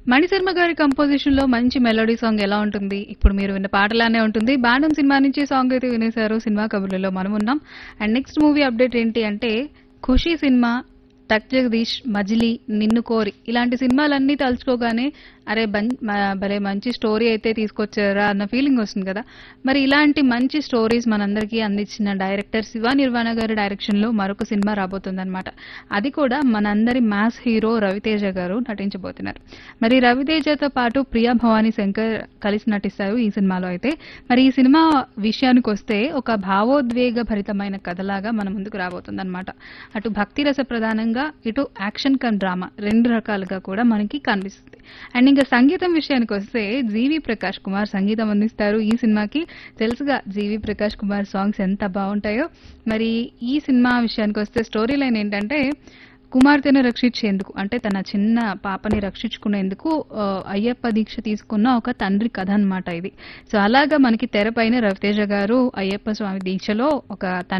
మణిశర్మ గారి కంపోజిషన్ లో మంచి మెలోడీ సాంగ్ ఎలా ఉంటుంది ఇప్పుడు మీరు విన్న పాటలానే ఉంటుంది బాణం సినిమా నుంచి సాంగ్ అయితే వినేశారు సినిమా కబుర్లలో మనం ఉన్నాం అండ్ నెక్స్ట్ మూవీ అప్డేట్ ఏంటి అంటే ఖుషి సినిమా టక్ జగదీష్ మజిలీ నిన్ను కోరి ఇలాంటి సినిమాలన్నీ తలుచుకోగానే అరే బన్- మ- భలే మంచి స్టోరీ అయితే తీసుకొచ్చారా అన్న ఫీలింగ్ వస్తుంది కదా మరి ఇలాంటి మంచి స్టోరీస్ మనందరికీ అందించిన డైరెక్టర్ శివ నిర్వాణ గారి డైరెక్షన్ లో మరొక సినిమా రాబోతుందన్నమాట అది కూడా మనందరి మాస్ హీరో రవితేజ గారు నటించబోతున్నారు మరి రవితేజతో పాటు ప్రియా భవానీ శంకర్ కలిసి నటిస్తారు ఈ సినిమాలో అయితే మరి ఈ సినిమా విషయానికి వస్తే ఒక భావోద్వేగ భరితమైన కథలాగా మన ముందుకు రాబోతుందన్నమాట అటు భక్తి రస ప్రధానంగా ఇటు యాక్షన్ కమ్ డ్రామా రెండు రకాలుగా కూడా మనకి కనిపిస్తుంది అండ్ ఇంకా సంగీతం విషయానికి వస్తే జీవి ప్రకాష్ కుమార్ సంగీతం అందిస్తారు ఈ సినిమాకి తెలుసుగా జీవి ప్రకాష్ కుమార్ సాంగ్స్ ఎంత బాగుంటాయో మరి ఈ సినిమా విషయానికి వస్తే స్టోరీ లైన్ ఏంటంటే కుమార్తెను రక్షించేందుకు అంటే తన చిన్న పాపని రక్షించుకునేందుకు ఆ, అయ్యప్ప దీక్ష తీసుకున్న ఒక తండ్రి కథ అన్నమాట ఇది సో అలాగా మనకి తెరపైన రవితేజ గారు అయ్యప్ప స్వామి దీక్షలో ఒక తండ్రి